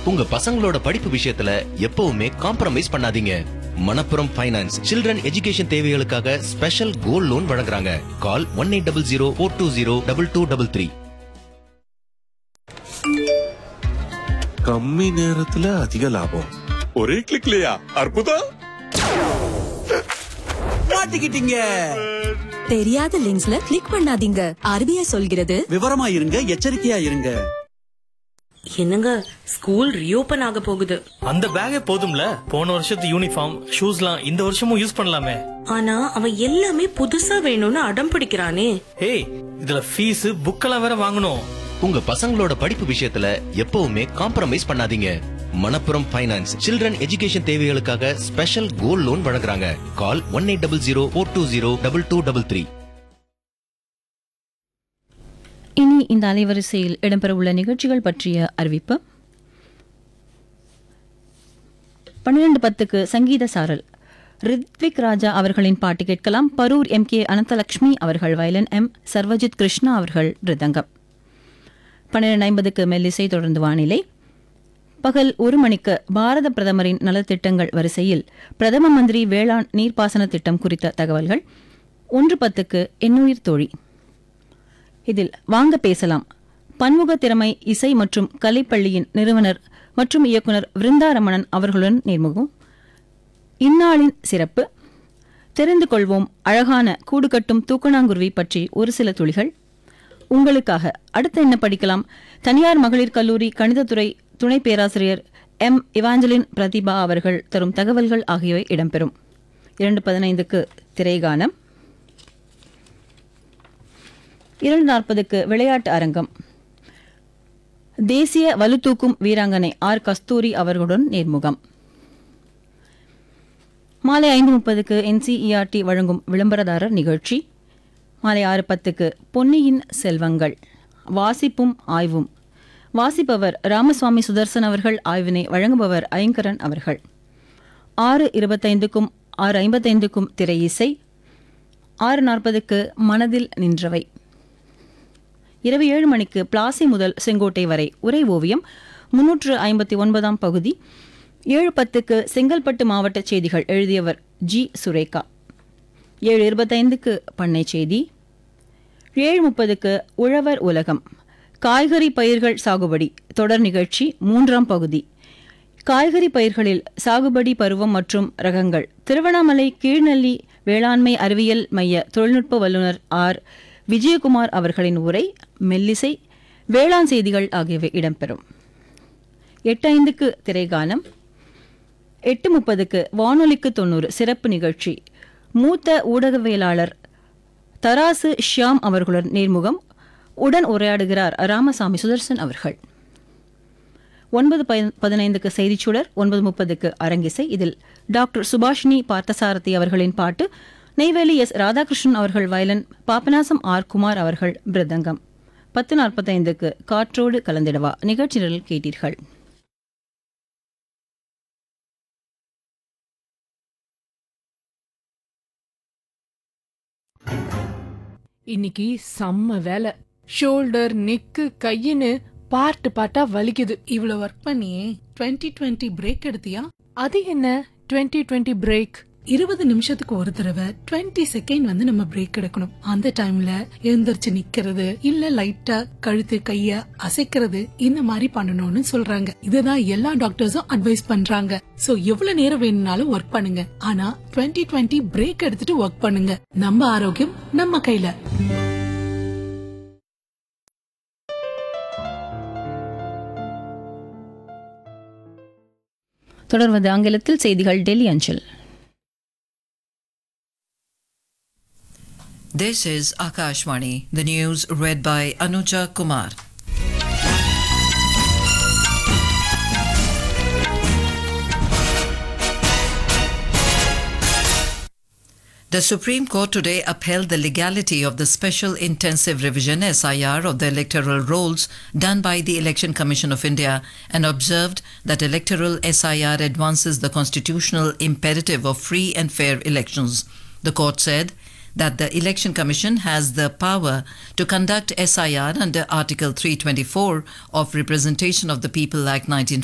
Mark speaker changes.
Speaker 1: உங்க பசங்களோட படிப்பு விஷயத்துல எப்பவுமே காம்ப்ரமைஸ் பண்ணாதீங்க மணப்புரம் ஃபைனான்ஸ் சில்ட்ரன் எஜுகேஷன் தேவைகளுக்காக ஸ்பெஷல் கோல்ட் லோன் வழங்குறாங்க call one eight double zero four two zero double two double three
Speaker 2: கம்மி நேரத்துல அதிக லாபம் ஒரே கிளிக்லயா அற்புதம்
Speaker 3: மாட்டிக்கிட்டீங்க
Speaker 4: தெரியாத லிங்க்ஸ்ல கிளிக் பண்ணாதீங்க ஆர்பிஐ சொல்கிறது
Speaker 3: விவரமா இருங்க எச்சரிக்கையா இருங்க
Speaker 5: என்னங்க ஸ்கூல் ரீஓபன் ஆக போகுது
Speaker 6: அந்த பேக்கே போதும்ல போன வருஷத்து யூனிஃபார்ம் ஷூஸ்லாம் இந்த வருஷமும் யூஸ் பண்ணலாமே
Speaker 5: ஆனா அவன் எல்லாமே புதுசா வேணும்னு அடம் பிடிக்கிறானே
Speaker 6: ஏய் இதுல ஃபீஸ் புக்கெல்லாம் வேற வாங்கணும்
Speaker 1: உங்க பசங்களோட படிப்பு விஷயத்துல எப்பவுமே காம்ப்ரமைஸ் பண்ணாதீங்க மணப்புரம் ஃபைனான்ஸ் சில்ட்ரன் எஜுகேஷன் தேவைகளுக்காக ஸ்பெஷல் கோல்ட் லோன் வழங்குறாங்க call one eight double zero four two zero double two double three
Speaker 7: இனி இந்த அலைவரிசையில் இடம்பெறவுள்ள நிகழ்ச்சிகள் பற்றிய அறிவிப்பு பன்னிரண்டு பத்துக்கு சங்கீத சாரல் ரித்விக் ராஜா அவர்களின் பாட்டு கேட்கலாம் பரூர் எம் கே அனந்தலட்சுமி அவர்கள் வயலன் எம் சர்வஜித் கிருஷ்ணா அவர்கள் ரிதங்கம் பன்னிரண்டு ஐம்பதுக்கு மெல்லிசை தொடர்ந்து வானிலை பகல் ஒரு மணிக்கு பாரத பிரதமரின் நலத்திட்டங்கள் வரிசையில் பிரதம மந்திரி வேளாண் நீர்ப்பாசன திட்டம் குறித்த தகவல்கள் ஒன்று பத்துக்கு எண்ணுயிர் தோழி இதில் வாங்க பேசலாம் பன்முக திறமை இசை மற்றும் கலைப்பள்ளியின் நிறுவனர் மற்றும் இயக்குனர் விருந்தாரமணன் அவர்களுடன் நேர்முகம் இந்நாளின் சிறப்பு தெரிந்து கொள்வோம் அழகான கூடு கட்டும் தூக்கணாங்குருவி பற்றி ஒரு சில துளிகள் உங்களுக்காக அடுத்து என்ன படிக்கலாம் தனியார் மகளிர் கல்லூரி கணிதத்துறை துணை பேராசிரியர் எம் இவாஞ்சலின் பிரதிபா அவர்கள் தரும் தகவல்கள் ஆகியவை இடம்பெறும் இரண்டு பதினைந்துக்கு திரைகானம் இரண்டு நாற்பதுக்கு விளையாட்டு அரங்கம் தேசிய வலுதூக்கும் வீராங்கனை ஆர் கஸ்தூரி அவர்களுடன் நேர்முகம் மாலை ஐந்து முப்பதுக்கு என்சிஇஆர்டி வழங்கும் விளம்பரதாரர் நிகழ்ச்சி மாலை ஆறு பத்துக்கு பொன்னியின் செல்வங்கள் வாசிப்பும் ஆய்வும் வாசிப்பவர் ராமசுவாமி சுதர்சன் அவர்கள் ஆய்வினை வழங்குபவர் ஐங்கரன் அவர்கள் ஆறு இருபத்தைந்துக்கும் ஆறு ஐம்பத்தைந்துக்கும் திரை இசை ஆறு நாற்பதுக்கு மனதில் நின்றவை இரவு ஏழு மணிக்கு பிளாசி முதல் செங்கோட்டை வரை உரை ஓவியம் முன்னூற்று ஐம்பத்தி ஒன்பதாம் பகுதி ஏழு பத்துக்கு செங்கல்பட்டு மாவட்ட செய்திகள் எழுதியவர் ஜி சுரேகா ஏழு இருபத்தைந்துக்கு பண்ணை செய்தி ஏழு முப்பதுக்கு உழவர் உலகம் காய்கறி பயிர்கள் சாகுபடி தொடர் நிகழ்ச்சி மூன்றாம் பகுதி காய்கறி பயிர்களில் சாகுபடி பருவம் மற்றும் ரகங்கள் திருவண்ணாமலை கீழ்நெல்லி வேளாண்மை அறிவியல் மைய தொழில்நுட்ப வல்லுநர் ஆர் விஜயகுமார் அவர்களின் உரை மெல்லிசை வேளாண் செய்திகள் ஆகியவை இடம்பெறும் எட்டு ஐந்துக்கு திரைகானம் எட்டு முப்பதுக்கு வானொலிக்கு தொண்ணூறு சிறப்பு நிகழ்ச்சி மூத்த ஊடகவியலாளர் தராசு ஷியாம் அவர்களுடன் நேர்முகம் உடன் உரையாடுகிறார் ராமசாமி சுதர்சன் அவர்கள் ஒன்பது பதி- பதினைந்துக்கு செய்திச்சுடர் ஒன்பது முப்பதுக்கு அரங்கிசை இதில் டாக்டர் சுபாஷினி பார்த்தசாரதி அவர்களின் பாட்டு நெய்வேலி எஸ் ராதாகிருஷ்ணன் அவர்கள் வயலன் பாபநாசம் ஆர் குமார் அவர்கள் மிருதங்கம் பத்து நாற்பத்தைந்துக்கு காற்றோடு கலந்திடவா நிகழ்ச்சி நிரல் கேட்டீர்கள்
Speaker 8: இன்னைக்கு செம்ம வேலை ஷோல்டர் நெக்கு கையின்னு பார்ட் பார்ட்டா வலிக்குது
Speaker 9: இவ்வளவு ஒர்க் பண்ணியே 2020 டுவெண்ட்டி பிரேக் எடுத்தியா
Speaker 8: அது என்ன 2020 டுவெண்ட்டி பிரேக்
Speaker 9: இருபது நிமிஷத்துக்கு ஒரு தடவை 20 செகண்ட் வந்து நம்ம பிரேக் எடுக்கணும் அந்த டைம்ல எழுந்திருச்சு நிக்கிறது இல்ல லைட்டா கழுத்து கைய அசைக்கிறது இந்த மாதிரி பண்ணணும்னு சொல்றாங்க இதுதான் எல்லா டாக்டர்ஸும் அட்வைஸ் பண்றாங்க சோ எவ்வளவு நேரம் வேணும்னாலும் ஒர்க் பண்ணுங்க ஆனா 2020 டுவெண்ட்டி பிரேக் எடுத்துட்டு ஒர்க் பண்ணுங்க நம்ம ஆரோக்கியம் நம்ம கையில
Speaker 7: தொடர்வது ஆங்கிலத்தில் செய்திகள் டெல்லி அஞ்சல்
Speaker 10: This is Akashvani, the news read by Anuja Kumar. The Supreme Court today upheld the legality of the Special Intensive Revision SIR of the electoral rolls done by the Election Commission of India and observed that electoral SIR advances the constitutional imperative of free and fair elections. The court said that the Election Commission has the power to conduct SIR under Article 324 of Representation of the People Act 19